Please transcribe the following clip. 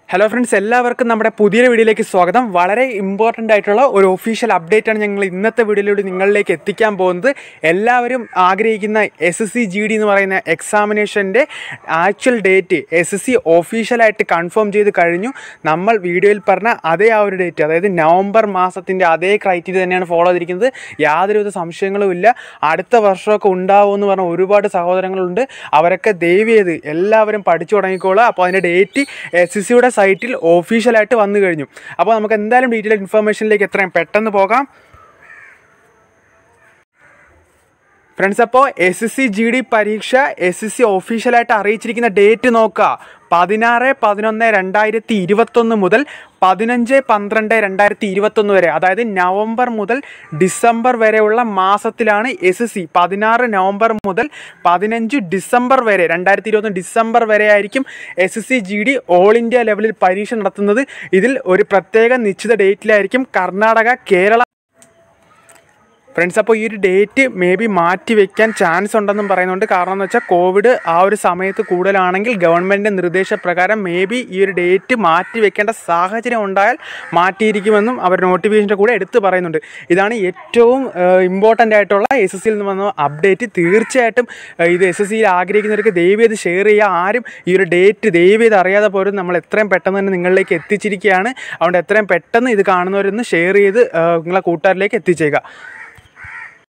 hello friends എല്ലാവർക്കും നമ്മുടെ പുതിയൊരു വീഡിയോയിലേക്ക് സ്വാഗതം വളരെ ഇമ്പോർട്ടൻ്റ് ആയിട്ടുള്ള ഒരു ഒഫീഷ്യൽ അപ്ഡേറ്റ് ആണ് ഞങ്ങൾ ഇന്നത്തെ വീഡിയോയിലൂടെ നിങ്ങളിലേക്ക് എത്തിക്കാൻ പോകുന്നത് എല്ലാവരും ആഗ്രഹിക്കുന്ന S S C G D എന്ന് പറയുന്ന എക്സാമിനേഷൻ്റെ actual date S S C ഒഫീഷ്യലായിട്ട് കൺഫേം ചെയ്ത് കഴിഞ്ഞു നമ്മൾ വീഡിയോയിൽ പറഞ്ഞ അതേ ആ ഒരു ഡേറ്റ് അതായത് നവംബർ മാസത്തിൻ്റെ അതേ ക്രൈറ്റീരിയ തന്നെയാണ് ഫോളോ ചെയ്തിരിക്കുന്നത് യാതൊരുവിധ സംശയങ്ങളും ഇല്ല അടുത്ത വർഷമൊക്കെ ഉണ്ടാവുമെന്ന് പറഞ്ഞ ഒരുപാട് സഹോദരങ്ങളുണ്ട് അവരൊക്കെ ദയവ് ചെയ്ത് എല്ലാവരും പഠിച്ചു തുടങ്ങിക്കോളുക അപ്പോൾ അതിൻ്റെ ഡേറ്റ് എസ് എസ് സിയുടെ സൈറ്റിൽ ഒഫീഷ്യലായിട്ട് വന്നു കഴിഞ്ഞു അപ്പോൾ നമുക്ക് എന്തായാലും ഡീറ്റെയിൽ ഇൻഫർമേഷനിലേക്ക് എത്രയും പെട്ടെന്ന് പോകാം ഫ്രണ്ട്സ് അപ്പോൾ S S C G D പരീക്ഷ എസ് എസ് സി ഒഫീഷ്യലായിട്ട് അറിയിച്ചിരിക്കുന്ന ഡേറ്റ് നോക്കുക പതിനാറ് പതിനൊന്ന് രണ്ടായിരത്തി ഇരുപത്തൊന്ന് മുതൽ പതിനഞ്ച് പന്ത്രണ്ട് രണ്ടായിരത്തി ഇരുപത്തൊന്ന് വരെ അതായത് നവംബർ മുതൽ ഡിസംബർ വരെയുള്ള മാസത്തിലാണ് എസ് എസ് സി പതിനാറ് നവംബർ മുതൽ പതിനഞ്ച് ഡിസംബർ വരെ രണ്ടായിരത്തി ഇരുപത്തൊന്ന് ഡിസംബർ വരെ ആയിരിക്കും S S C G D all India ലെവലിൽ പരീക്ഷ നടത്തുന്നത് ഇതിൽ ഒരു പ്രത്യേക നിശ്ചിത ഡേറ്റിലായിരിക്കും കർണാടക കേരള ഫ്രണ്ട്സ് അപ്പോൾ ഈ ഒരു ഡേറ്റ് മേ ബി മാറ്റി വെക്കാൻ ചാൻസ് ഉണ്ടെന്നും പറയുന്നുണ്ട് കാരണം എന്ന് വെച്ചാൽ കോവിഡ് ആ ഒരു സമയത്ത് കൂടുതലാണെങ്കിൽ ഗവൺമെൻറ്റിൻ്റെ നിർദ്ദേശപ്രകാരം മേ ബി ഈ ഒരു ഡേറ്റ് മാറ്റി വെക്കേണ്ട സാഹചര്യം ഉണ്ടായാൽ മാറ്റിയിരിക്കുമെന്നും അവർ നോട്ടിഫിക്കേഷൻ്റെ കൂടെ എടുത്തു പറയുന്നുണ്ട് ഇതാണ് ഏറ്റവും ഇമ്പോർട്ടൻ്റ് ആയിട്ടുള്ള എസ് എസ് സിയിൽ നിന്ന് വന്ന അപ്ഡേറ്റ് തീർച്ചയായിട്ടും ഏഹ്, ഇത് എസ് എസ് സിയിൽ ആഗ്രഹിക്കുന്നവർക്ക് ദയവ് ചെയ്ത് ഷെയർ ചെയ്യുക ആരും ഈ ഒരു ഡേറ്റ് ദയവ് ചെയ്ത് അറിയാതെ പോലും നമ്മൾ എത്രയും പെട്ടെന്ന് തന്നെ നിങ്ങളിലേക്ക് എത്തിച്ചിരിക്കുകയാണ് അതുകൊണ്ട് എത്രയും പെട്ടെന്ന് ഇത് കാണുന്നവരൊന്ന് ഷെയർ ചെയ്ത് ഏഹ്, നിങ്ങളെ കൂട്ടുകാരിലേക്ക് എത്തിച്ചേക്കുക